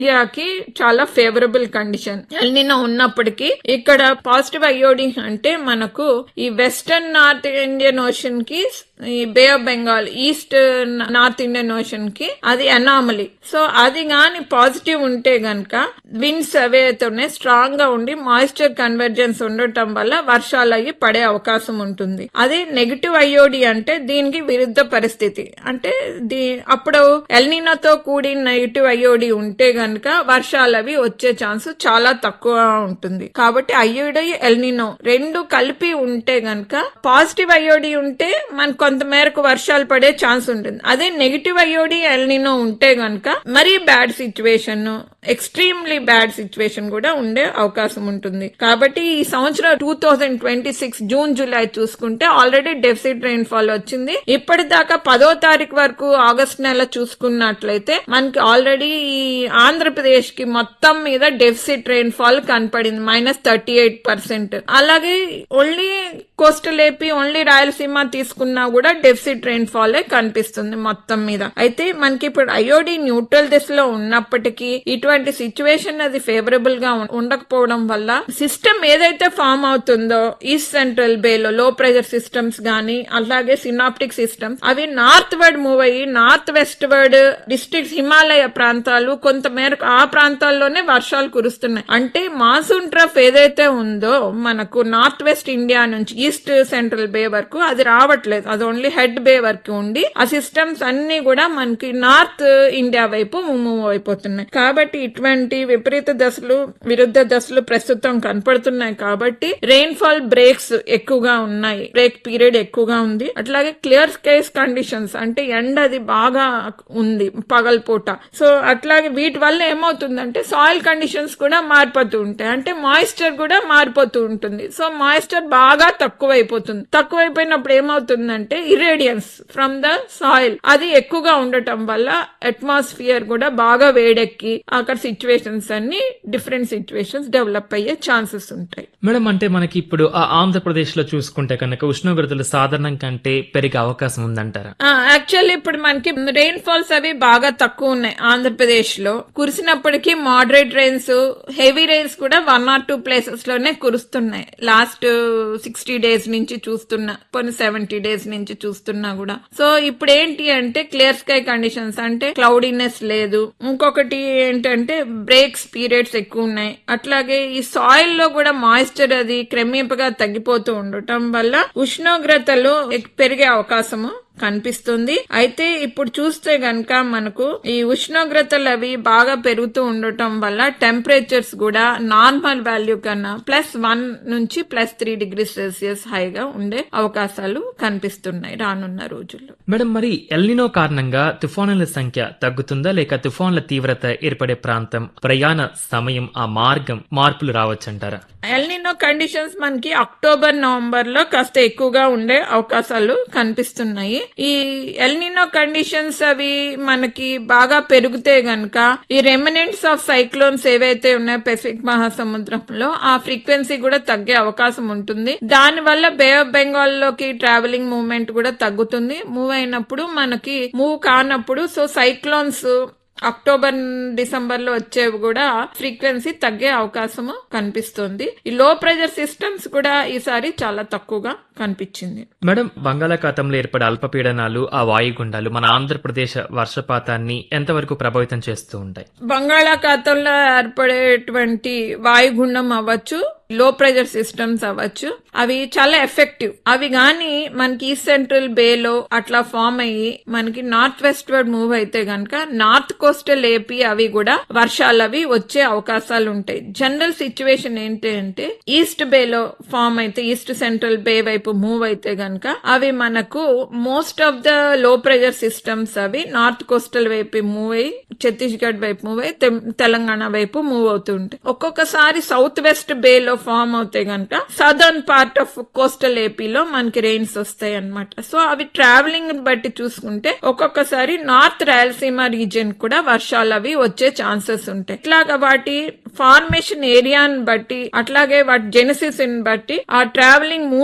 ఇండియాకి చాలా favourable condition El Niño ఉన్నప్పటికీ ఇక్కడ పాజిటివ్ అయ్యోడి అంటే మనకు ఈ వెస్టర్న్ నార్త్ ఇండియన్ ఓషన్ కి ఈ bay of Bengal east north Indian Ocean కి అది అనామలీ సో అది గాని పాజిటివ్ ఉంటే గనక విండ్స్ అవేతోనే స్ట్రాంగ్ గా ఉండి మాయిశ్చర్ కన్వర్జెన్స్ ఉండటం వల్ల వర్షాలు అయ్యి పడే అవకాశం ఉంటుంది అదే నెగిటివ్ అయ్యోడి అంటే దీనికి విరుద్ధ పరిస్థితి అంటే దీ అప్పుడు ఎల్నినోతో కూడిన నెగిటివ్ అయ్యోడి ఉంటే గనక వర్షాలు అవి వచ్చే ఛాన్స్ చాలా తక్కువ ఉంటుంది కాబట్టి అయ్యోడి ఎల్నినో రెండు కలిపి ఉంటే గనక పాజిటివ్ అయ్యోడి ఉంటే మనకు కొంత మేరకు వర్షాలు పడే ఛాన్స్ ఉంటుంది అదే నెగిటివ్ అయ్యోడి ఎల్నినో ఉంటే గనక మరీ bad situation extremely bad situation కూడా ఉండే అవకాశం ఉంటుంది కాబట్టి ఈ సంవత్సరం two thousand twenty six June July చూసుకుంటే ఆల్రెడీ డెఫిసిట్ రెయిన్ ఫాల్ వచ్చింది ఇప్పటిదాకా పదో తారీఖు వరకు ఆగస్ట్ నెల చూసుకున్నట్లయితే మనకి ఆల్రెడీ ఈ ఆంధ్రప్రదేశ్ కి మొత్తం మీద డెఫిసిట్ రెయిన్ ఫాల్ కనపడింది మైనస్ థర్టీ ఎయిట్ పర్సెంట్ అలాగే only coastal AP only Rayalaseema తీసుకున్నా కూడా డెఫిసిట్ రెయిన్ ఫాల్ కనిపిస్తుంది మొత్తం మీద అయితే మనకి ఇప్పుడు అయోడి న్యూట్రల్ దిశలో ఉన్నప్పటికీ ఇటువంటి సిచ్యువేషన్ అది ఫేవరబుల్ గా ఉం- ఉండకపోవడం వల్ల సిస్టమ్ ఏదైతే ఫామ్ అవుతుందో ఈస్ట్ సెంట్రల్ బేలో లో ప్రెషర్ సిస్టమ్స్ గానీ అలాగే సినాప్టిక్ సిస్టమ్స్ అవి నార్త్ వర్డ్ మూవ్ అయ్యి northwestward districts Himalaya ప్రాంతాలు కొంత మేరకు ఆ ప్రాంతాల్లోనే వర్షాలు కురుస్తున్నాయి అంటే మాన్సూన్ ట్రఫ్ ఏదైతే ఉందో మనకు నార్త్ వెస్ట్ ఇండియా నుంచి ఈస్ట్ సెంట్రల్ బే వరకు అది రావట్లేదు అది ఓన్లీ హెడ్ బే వరకు ఉండి ఆ సిస్టమ్స్ అన్ని కూడా మనకి నార్త్ ఇండియా వైపు మూవ్ అయిపోతున్నాయి కాబట్టి ఇటువంటి విపరీత దశలు విరుద్ధ దశలు ప్రస్తుతం కనపడుతున్నాయి కాబట్టి రెయిన్ ఫాల్ బ్రేక్స్ ఎక్కువగా ఉన్నాయి బ్రేక్ పీరియడ్ ఎక్కువగా ఉంది అట్లాగే క్లియర్ స్కైస్ కండిషన్స్ అంటే ఎండ అది బాగా ఉంది పగలపూట సో అట్లాగే వీటి వల్ల ఏమవుతుందంటే సాయిల్ కండిషన్స్ కూడా మారిపోతూ ఉంటాయి అంటే మాయిశ్చర్ కూడా మారిపోతూ ఉంటుంది సో మాయిశ్చర్ బాగా తక్కువైపోతుంది తక్కువైపోయినప్పుడు ఏమవుతుందంటే ఇరేడియన్స్ ఫ్రమ్ ద సాయిల్ అది ఎక్కువగా ఉండటం వల్ల అట్మాస్ఫియర్ కూడా బాగా వేడెక్కి అక్కడ సిచ్యువేషన్స్ అన్ని డిఫరెంట్ సిచ్యువేషన్స్ డెవలప్ అయ్యే ఛాన్సెస్ ఉంటాయి మేడం అంటే మనకి ఇప్పుడు ఆ ఆంధ్రప్రదేశ్ లో చూసుకుంటే కనుక ఉష్ణోగ్రతలు సాధారణం కంటే పెరిగే అవకాశం ఉందంటారా యాక్చువల్లీ ఇప్పుడు మనకి రెయిన్ ఫాల్స్ అవి బాగా తక్కువ ఉన్నాయి ఆంధ్రప్రదేశ్ లో కురిసినప్పటికీ మోడరేట్ రెయిన్స్ హెవీ రెయిన్స్ కూడా వన్ ఆర్ టూ ప్లేసెస్ లోనే కురుస్తున్నాయి లాస్ట్ సిక్స్టీ డేస్ నుంచి చూస్తున్నా కొన్ని సెవెంటీ డేస్ నుంచి చూస్తున్నా కూడా సో ఇప్పుడు ఏంటి అంటే క్లియర్ స్కై కండిషన్స్ అంటే క్లౌడీనెస్ లేదు ఇంకొకటి ఏంటంటే బ్రేక్స్ పీరియడ్స్ ఎక్కువ ఉన్నాయి అట్లాగే ఈ సాయిల్ లో కూడా మాయిశ్చర్ అది క్రమేపగా తగ్గిపోతూ ఉండటం వల్ల ఉష్ణోగ్రతలు ఎక్- పెరిగే అవకాశము కనిపిస్తుంది అయితే ఇప్పుడు చూస్తే గనక మనకు ఈ ఉష్ణోగ్రతలు అవి బాగా పెరుగుతూ ఉండటం వల్ల టెంపరేచర్స్ కూడా నార్మల్ వాల్యూ కన్నా ప్లస్ వన్ నుంచి ప్లస్ త్రీ డిగ్రీ సెల్సియస్ హైగా ఉండే అవకాశాలు కనిపిస్తున్నాయి రానున్న రోజుల్లో మేడం మరి ఎల్నినో కారణంగా తుఫానుల సంఖ్య తగ్గుతుందా లేక తుఫానుల తీవ్రత ఏర్పడే ప్రాంతం ప్రయాణ సమయం ఆ మార్గం మార్పులు రావచ్చంటారా ఎల్నినో కండిషన్స్ మనకి అక్టోబర్ నవంబర్ లో కాస్త ఎక్కువగా ఉండే అవకాశాలు కనిపిస్తున్నాయి ఈ ఎల్నినో కండిషన్స్ అవి మనకి బాగా పెరిగితే గనక ఈ రెమినెంట్స్ ఆఫ్ సైక్లోన్స్ ఏవైతే ఉన్నాయో పెసిఫిక్ మహాసముద్రంలో ఆ ఫ్రీక్వెన్సీ కూడా తగ్గే అవకాశం ఉంటుంది దాని వల్ల బే ఆఫ్ బెంగాల్ లోకి ట్రావెలింగ్ మూవ్మెంట్ కూడా తగ్గుతుంది మూవ్ అయినప్పుడు మనకి మూవ్ కానప్పుడు సో సైక్లోన్స్ అక్టోబర్ డిసెంబర్ లో వచ్చేవి కూడా ఫ్రీక్వెన్సీ తగ్గే అవకాశము కనిపిస్తుంది ఈ లో ప్రెషర్ సిస్టమ్స్ కూడా ఈసారి చాలా తక్కువగా కనిపించింది మేడం బంగాళాఖాతంలో ఏర్పడే అల్పపీడనాలు ఆ వాయుగుండాలు మన ఆంధ్రప్రదేశ్ వర్షపాతాన్ని ఎంతవరకు ప్రభావితం చేస్తూ ఉంటాయి బంగాళాఖాతంలో ఏర్పడేటువంటి వాయుగుండం అవ్వచ్చు లో ప్రెషర్ సిస్టమ్స్ అవ్వచ్చు అవి చాలా ఎఫెక్టివ్ అవి గాని మనకి ఈస్ట్ సెంట్రల్ బేలో అట్లా ఫామ్ అయ్యి మనకి నార్త్ వెస్ట్ వర్డ్ మూవ్ అయితే గనక నార్త్ కోస్టల్ ఏపీ అవి కూడా వర్షాలు అవి వచ్చే అవకాశాలు ఉంటాయి జనరల్ సిచ్యువేషన్ ఏంటి అంటే ఈస్ట్ బేలో ఫామ్ అయితే ఈస్ట్ సెంట్రల్ బే వైపు మూవ్ అయితే గనక అవి మనకు most of the low pressure systems అవి నార్త్ కోస్టల్ వైపు మూవ్ అయ్యి ఛత్తీస్గఢ్ వైపు మూవ్ అయ్యి తెం- తెలంగాణ వైపు మూవ్ అవుతూ ఉంటాయి ఒక్కొక్కసారి సౌత్ వెస్ట్ బేలో ఫామ్ అవుతాయి గనక సదర్న్ పార్ట్ ఆఫ్ కోస్టల్ ఏపీలో మనకి రెయిన్స్ వస్తాయి అన్నమాట సో అవి ట్రావెలింగ్ బట్టి చూసుకుంటే ఒక్కొక్కసారి నార్త్ రాయలసీమ రీజియన్ కూడా వర్షాలు అవి వచ్చే ఛాన్సెస్ ఉంటాయి ఇట్లాగా వాటి ఫార్మేషన్ ఏరియాని బట్టి అట్లాగే వాటి జెనసిస్ బట్టి ఆ ట్రావెలింగ్ మూవ్మెంట్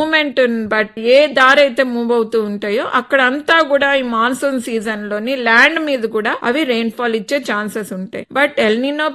డైరెక్షన్ బట్ ఏ దారి అయితే మూవ్ అవుతూ ఉంటాయో అక్కడ అంతా కూడా ఈ మాన్సూన్ సీజన్ లోని ల్యాండ్ మీద కూడా అవి రెయిన్ ఫాల్ ఇచ్చే ఛాన్సెస్ ఉంటాయి బట్ ఎల్నినో